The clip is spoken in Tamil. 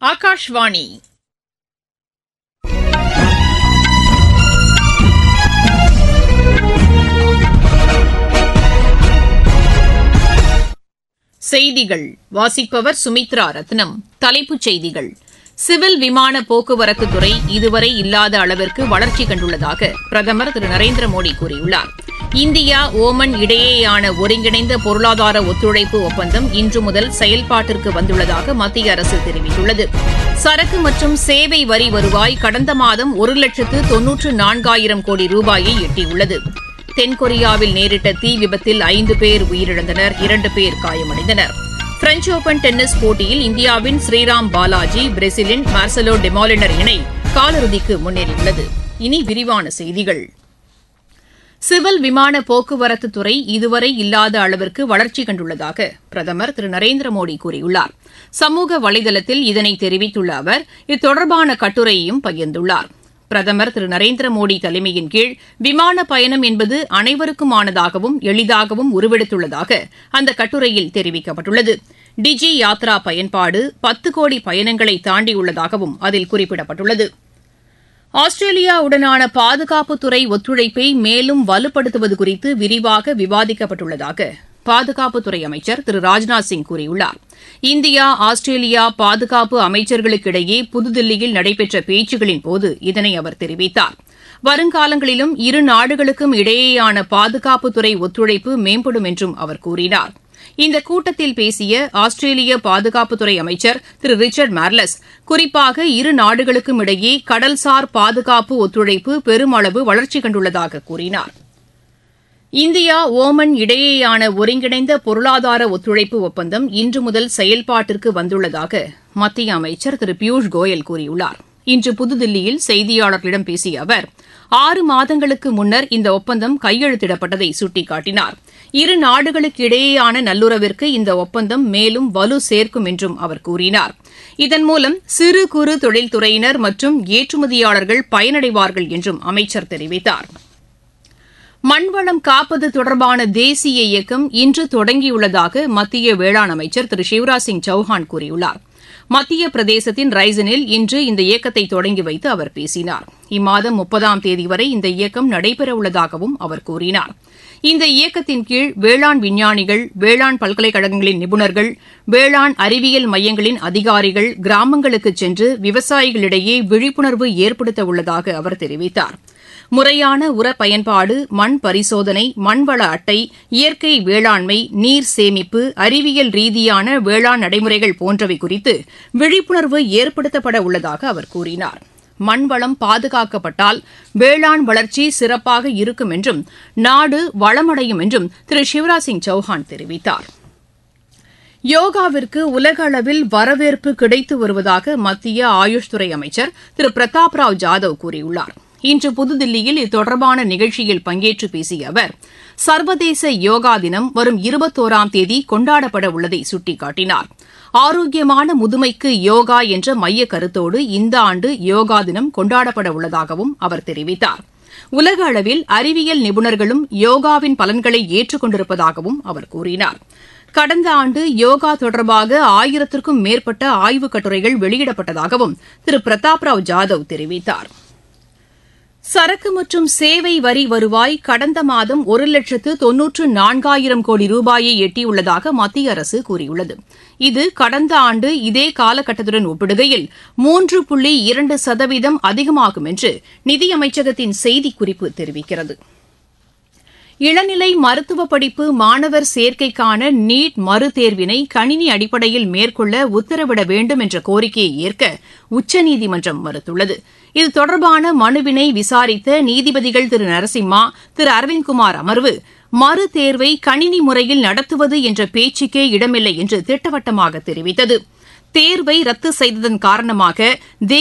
ஆகாஷ்வாணி செய்திகள் வாசிப்பவர் சுமித்ரா ரத்னம் தலைப்புச் செய்திகள் சிவில் விமான போக்குவரத்து துறை இதுவரை இல்லாத அளவிற்கு வளர்ச்சி கண்டுள்ளதாக பிரதமர் திரு நரேந்திர மோடி கூறியுள்ளார் இந்தியா ஓமன் இடையேயான ஒருங்கிணைந்த பொருளாதார ஒத்துழைப்பு ஒப்பந்தம் இன்று முதல் செயல்பாட்டிற்கு வந்துள்ளதாக மத்திய அரசு தெரிவித்துள்ளது சரக்கு மற்றும் சேவை வரி வருவாய் கடந்த மாதம் ஒரு லட்சத்து தொன்னூற்று நான்காயிரம் கோடி ரூபாயை எட்டியுள்ளது தென்கொரியாவில் நேரிட்ட தீ விபத்தில் ஐந்து பேர் உயிரிழந்தனர் இரண்டு பேர் காயமடைந்தனர் பிரெஞ்ச் ஓபன் டென்னிஸ் போட்டியில் இந்தியாவின் ஸ்ரீராம் பாலாஜி பிரேசிலின் மார்சலோ டெமாலினர் இணை காலிறுதிக்கு முன்னேறியுள்ளது இனி விரிவான செய்திகள் சிவில் விமான போக்குவரத்து துறை இதுவரை இல்லாத அளவிற்கு வளர்ச்சி கண்டுள்ளதாக பிரதமர் திரு நரேந்திர மோடி கூறியுள்ளார் சமூக வலைதளத்தில் இதனை தெரிவித்துள்ள அவர் இது கட்டுரையையும் பகிர்ந்துள்ளார் பிரதமர் திரு நரேந்திர மோடி தலைமையின் கீழ் விமான பயணம் என்பது அனைவருக்குமானதாகவும் எளிதாகவும் உருவெடுத்துள்ளதாக அந்த கட்டுரையில் தெரிவிக்கப்பட்டுள்ளது டிஜி யாத்ரா பயன்பாடு பத்து கோடி பயணங்களை தாண்டியுள்ளதாகவும் அதில் குறிப்பிடப்பட்டுள்ளது ஆஸ்திரேலியாவுடனான பாதுகாப்புத்துறை ஒத்துழைப்பை மேலும் வலுப்படுத்துவது குறித்து விரிவாக விவாதிக்கப்பட்டுள்ளதாக பாதுகாப்புத்துறை அமைச்சர் திரு ராஜ்நாத் சிங் கூறியுள்ளார் இந்தியா ஆஸ்திரேலியா பாதுகாப்பு அமைச்சர்களுக்கிடையே புதுதில்லியில் நடைபெற்ற பேச்சுகளின்போது இதனை அவர் தெரிவித்தார் வருங்காலங்களிலும் இரு நாடுகளுக்கும் இடையேயான பாதுகாப்புத்துறை ஒத்துழைப்பு மேம்படும் என்றும் அவர் கூறினார் இந்த கூட்டத்தில் பேசிய ஆஸ்திரேலிய பாதுகாப்புத்துறை அமைச்சர் திரு ரிச்சர்ட் மார்லஸ் குறிப்பாக இரு நாடுகளுக்கும் இடையே கடல்சார் பாதுகாப்பு ஒத்துழைப்பு பெருமளவு வளர்ச்சி கண்டுள்ளதாக கூறினார் இந்தியா ஓமன் இடையேயான ஒருங்கிணைந்த பொருளாதார ஒத்துழைப்பு ஒப்பந்தம் இன்று முதல் செயல்பாட்டிற்கு வந்துள்ளதாக மத்திய அமைச்சர் திரு பியூஷ் கோயல் கூறியுள்ளார் இன்று புதுதில்லியில் செய்தியாளர்களிடம் பேசிய அவர் ஆறு மாதங்களுக்கு முன்னர் இந்த ஒப்பந்தம் கையெழுத்திடப்பட்டதை சுட்டிக்காட்டினார் இரு நாடுகளுக்கு இடையேயான நல்லுறவிற்கு இந்த ஒப்பந்தம் மேலும் வலு சேர்க்கும் என்றும் அவர் கூறினார் இதன் மூலம் சிறு குறு தொழில்துறையினர் மற்றும் ஏற்றுமதியாளர்கள் பயனடைவார்கள் என்றும் அமைச்சர் தெரிவித்தார் மண்வளம் காப்பது தொடர்பான தேசிய இயக்கம் இன்று தொடங்கியுள்ளதாக மத்திய வேளாண் அமைச்சர் திரு சிவராஜ் சிங் சௌஹான் கூறியுள்ளார் மத்திய பிரதேசத்தின் ரைசனில் இன்று இந்த இயக்கத்தை தொடங்கி வைத்து அவர் பேசினார் இம்மாதம் முப்பதாம் தேதி வரை இந்த இயக்கம் நடைபெறவுள்ளதாகவும் அவர் கூறினார் இந்த இயக்கத்தின் கீழ் வேளாண் விஞ்ஞானிகள் வேளாண் பல்கலைக்கழகங்களின் நிபுணர்கள் வேளாண் அறிவியல் மையங்களின் அதிகாரிகள் கிராமங்களுக்கு சென்று விவசாயிகளிடையே விழிப்புணர்வு ஏற்படுத்த உள்ளதாக அவர் தெரிவித்தார் முறையான உர பயன்பாடு மண் பரிசோதனை மண்வள அட்டை இயற்கை வேளாண்மை நீர் சேமிப்பு அறிவியல் ரீதியான வேளாண் நடைமுறைகள் போன்றவை குறித்து விழிப்புணர்வு ஏற்படுத்தப்பட உள்ளதாக அவர் கூறினார் மண்வளம் பாதுகாக்கப்பட்டால் வேளாண் வளர்ச்சி சிறப்பாக இருக்கும் என்றும் நாடு வளமடையும் என்றும் திரு சிவராஜ் சிங் சௌஹான் தெரிவித்தார் யோகாவிற்கு உலக அளவில் வரவேற்பு கிடைத்து வருவதாக மத்திய ஆயுஷ் துறை அமைச்சர் திரு பிரதாப் ராவ் ஜாதவ் கூறியுள்ளார் இன்று புதுதில்லியில் இதுதொடர்பான நிகழ்ச்சியில் பங்கேற்று பேசிய அவர் சர்வதேச யோகா தினம் வரும் இருபத்தோராம் தேதி கொண்டாடப்பட உள்ளதை சுட்டிக்காட்டினார் ஆரோக்கியமான முதுமைக்கு யோகா என்ற மைய கருத்தோடு இந்த ஆண்டு யோகா தினம் கொண்டாடப்பட உள்ளதாகவும் அவர் தெரிவித்தார் உலக அளவில் அறிவியல் நிபுணர்களும் யோகாவின் பலன்களை ஏற்றுக் கொண்டிருப்பதாகவும் அவர் கூறினார் கடந்த ஆண்டு யோகா தொடர்பாக ஆயிரத்திற்கும் மேற்பட்ட ஆய்வுக் கட்டுரைகள் வெளியிடப்பட்டதாகவும் திரு பிரதாப் ராவ் ஜாதவ் தெரிவித்தாா் சரக்கு மற்றும் சேவை வரி வருவாய் கடந்த மாதம் ஒரு லட்சத்து தொன்னூற்று நான்காயிரம் கோடி ரூபாயை எட்டியுள்ளதாக மத்திய அரசு கூறியுள்ளது இது கடந்த ஆண்டு இதே காலகட்டத்துடன் ஒப்பிடுகையில் மூன்று புள்ளி இரண்டு சதவீதம் அதிகமாகும் என்று நிதியமைச்சகத்தின் செய்திக்குறிப்பு தெரிவிக்கிறது இளநிலை மருத்துவ படிப்பு மாணவர் சேர்க்கைக்கான நீட் மறுதேர்வினை கணினி அடிப்படையில் மேற்கொள்ள உத்தரவிட வேண்டும் என்ற கோரிக்கையை ஏற்க உச்சநீதிமன்றம் மறுத்துள்ளது இது தொடர்பான மனுவினை விசாரித்த நீதிபதிகள் திரு நரசிம்மா திரு அரவிந்த்குமார் அமர்வு மறு தேர்வை கணினி முறையில் நடத்துவது என்ற பேச்சுக்கே இடமில்லை என்று திட்டவட்டமாக தெரிவித்தது தேர்வை ரத்து செய்ததன் காரணமாக